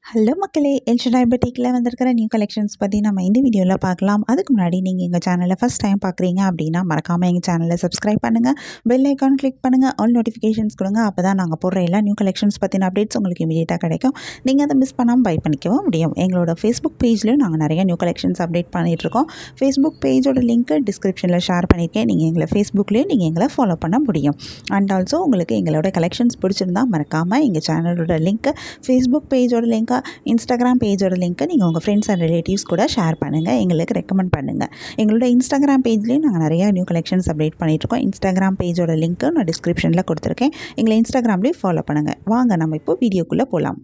hello மக்களே El Shaddai பெட்டிக்கில் வந்திருக்கிற new collections பற்றி நம்ம இந்த வீடியோவில் பார்க்கலாம் அதுக்கு முன்னாடி நீங்கள் எங்கள் சேனலை ஃபஸ்ட் டைம் பார்க்குறீங்க அப்படின்னா மறக்காமல் எங்கள் சேனலை சப்ஸ்கிரைப் பண்ணுங்கள் பெல் ஐக்கான் கிளிக் பண்ணுங்கள் ஆல் நோட்டிஃபிகேஷன்ஸ் கொடுங்க அப்போ தான் நாங்கள் போடுற எல்லா நியூ கலெக்ஷன்ஸ் பற்றின அப்டேட்ஸ் உங்களுக்கு இமீடியட்டாக கிடைக்கும் நீங்கள் அதை மிஸ் பண்ணாமல் பை பண்ணிக்கவும் முடியும் எங்களோட ஃபேஸ்புக் பேஜ்லையும் நாங்கள் நிறைய நியூ கலெக்ஷன்ஸ் அப்டேட் பண்ணிகிட்ருக்கோம் ஃபேஸ்புக் பேஜோட லிங்க்கு டிஸ்கிரிப்ஷனில் ஷேர் பண்ணியிருக்கேன் நீங்கள் எங்களை ஃபேஸ்புக்லேயும் நீங்கள் எங்களை ஃபாலோ பண்ண முடியும் அண்ட் ஆல்சோ உங்களுக்கு எங்களோட கலெக்ஷன்ஸ் பிடிச்சிருந்தா மறக்காமல் எங்கள் சேனலோட லிங்க்கு ஃபேஸ்புக் பேஜோட லிங்க்கை இன்ஸ்டாகிராம் பேஜோட லிங்க்கை நீங்கள் உங்கள் ஃப்ரெண்ட்ஸ் அண்ட் ரிலேட்டிவ்ஸ் கூட ஷேர் பண்ணுங்கள் எங்களுக்கு ரெக்கமெண்ட் பண்ணுங்கள் எங்களோட இன்ஸ்டாகிராம் பேஜ்லேயும் நாங்கள் நிறையா நியூ கலெக்ஷன்ஸ் அப்டேட் பண்ணிகிட்ருக்கோம் இன்ஸ்டாகிராம் பேஜோட லிங்க்கு நான் டிஸ்கிரிப்ஷனில் கொடுத்துருக்கேன் எங்களை இன்ஸ்டாகிராம்லேயும் ஃபாலோ பண்ணுங்கள் வாங்க நம்ம இப்போ வீடியோக்குள்ளே போகலாம்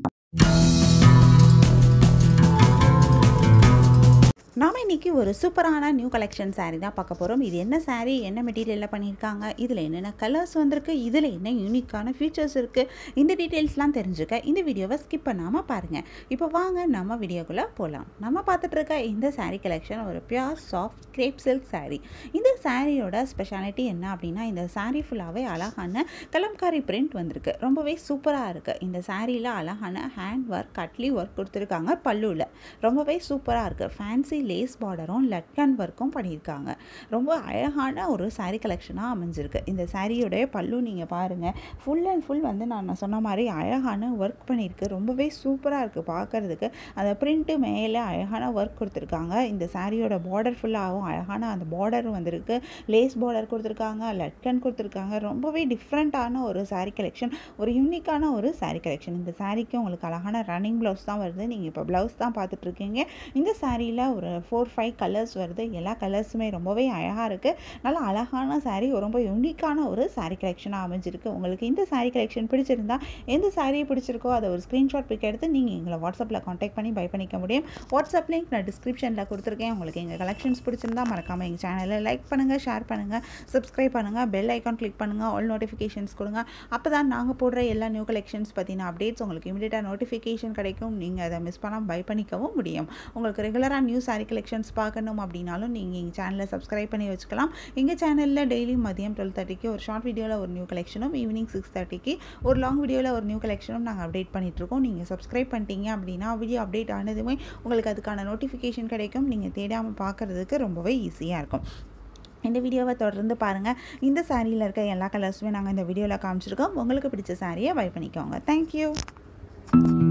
நாம் இன்றைக்கி ஒரு சூப்பரான நியூ கலெக்ஷன் saree தான் பார்க்க போகிறோம் இது என்ன saree என்ன மெட்டீரியலில் பண்ணியிருக்காங்க இதில் என்னென்ன கலர்ஸ் வந்திருக்கு இதில் என்ன யூனிக்கான ஃபீச்சர்ஸ் இருக்குது இந்த டீட்டெயில்ஸ்லாம் தெரிஞ்சுக்க இந்த வீடியோவை ஸ்கிப் பண்ணாமல் பாருங்கள் இப்போ வாங்க நம்ம வீடியோக்குள்ளே போகலாம் நம்ம பார்த்துட்டு இருக்க இந்த saree கலெக்ஷன் ஒரு pure soft crepe silk saree இந்த சாரியோட ஸ்பெஷாலிட்டி என்ன அப்படின்னா இந்த saree ஃபுல்லாகவே அழகான கலம்காரி பிரிண்ட் வந்திருக்கு ரொம்பவே சூப்பராக இருக்குது இந்த சாரியில் அழகான ஹேண்ட் ஒர்க் கட்லி ஒர்க் கொடுத்துருக்காங்க பல்லுவில் ரொம்பவே சூப்பராக இருக்குது ஃபேன்சி லேஸ் பார்டரும் லட்கன் ஒர்க்கும் பண்ணியிருக்காங்க ரொம்ப அழகான ஒரு saree கலெக்ஷனாக அமைஞ்சிருக்கு இந்த சாரியோடைய பல்லு நீங்கள் பாருங்கள் ஃபுல் அண்ட் ஃபுல் வந்து நான் சொன்ன மாதிரி அழகான ஒர்க் பண்ணியிருக்கு ரொம்பவே சூப்பராக இருக்குது பார்க்குறதுக்கு அந்த பிரிண்ட்டு மேலே அழகான ஒர்க் கொடுத்துருக்காங்க இந்த சாரியோட பார்டர் ஃபுல்லாகவும் அழகான அந்த பார்டர் வந்திருக்கு லேஸ் பார்டர் கொடுத்துருக்காங்க லட்கன் கொடுத்துருக்காங்க ரொம்பவே டிஃப்ரெண்ட்டான ஒரு saree கலெக்ஷன் ஒரு யூனிக்கான ஒரு saree கலெக்ஷன் இந்த சாரீக்கு உங்களுக்கு அழகான ரன்னிங் ப்ளவுஸ் தான் வருது நீங்கள் இப்போ ப்ளவுஸ் தான் பார்த்துட்ருக்கீங்க இந்த சாரியில் ஒரு ஃபோர் ஃபைவ் கலர்ஸ் வருது எல்லா கலர்ஸுமே ரொம்பவே அழகாக இருக்குது நல்ல அழகான saree ரொம்ப யூனிக்கான ஒரு saree கலெக்ஷனாக அமைஞ்சிருக்கு உங்களுக்கு இந்த saree கலெக்ஷன் பிடிச்சிருந்தா எந்த saree பிடிச்சிருக்கோ அதை ஒரு ஸ்க்ரீன்ஷாட் பிக் எடுத்து நீங்கள் எங்களை வாட்ஸ்அப்பில் காண்டாக்ட் பண்ணி பை பண்ணிக்க முடியும் வாட்ஸ்அப் லிங்க் நான் டிஸ்கிரிப்ஷனில் கொடுத்துருக்கேன் உங்களுக்கு எங்கள் கலெக்ஷன்ஸ் பிடிச்சிருந்தா மறக்காமல் எங்கள் சேனலை லைக் பண்ணுங்கள் ஷேர் பண்ணுங்கள் சப்ஸ்கிரைப் பண்ணுங்கள் பெல் ஐக்கான் கிளிக் பண்ணுங்கள் ஆல் நோட்டிஃபிகேஷன்ஸ் கொடுங்க அப்போ தான் நாங்கள் போடுற எல்லா நியூ கலெக்ஷன்ஸ் பற்றின அப்டேட்ஸ் உங்களுக்கு இமீடியட்டாக நோட்டிஃபிகேஷன் கிடைக்கும் நீங்கள் அதை மிஸ் பண்ணாமல் பை பண்ணிக்கவும் முடியும் உங்களுக்கு ரெகுலராக நியூ saree கலெக்ஷன்ஸ் பார்க்கணும் அப்படின்னாலும் நீங்கள் எங்கள் சேனலை சப்ஸ்கிரைப் பண்ணி வச்சுக்கலாம் எங்கள் சேனலில் டெய்லி மதியம் டுவெல் தேர்ட்டிக்கு ஒரு ஷார்ட் வீடியோவில் ஒரு நியூ கலெக்ஷனும் ஈவினிங் சிக்ஸ் தேர்ட்டிக்கு ஒரு லாங் வீடியோவில் ஒரு நியூ கலெக்ஷனும் நாங்கள் அப்டேட் பண்ணிகிட்ருக்கோம் நீங்கள் சப்ஸ்கிரைப் பண்ணிட்டீங்க அப்படின்னா வீடியோ அப்டேட் ஆனதுமே உங்களுக்கு அதுக்கான நோட்டிஃபிகேஷன் கிடைக்கும் நீங்கள் தேடாமல் பார்க்குறதுக்கு ரொம்பவே ஈஸியாக இருக்கும் இந்த வீடியோவை தொடர்ந்து பாருங்கள் இந்த சாரியில் இருக்க எல்லா கலர்ஸுமே நாங்கள் இந்த வீடியோவில் காமிச்சிருக்கோம் உங்களுக்கு பிடிச்ச சாரியை பை பண்ணிக்கோங்க தேங்க்யூ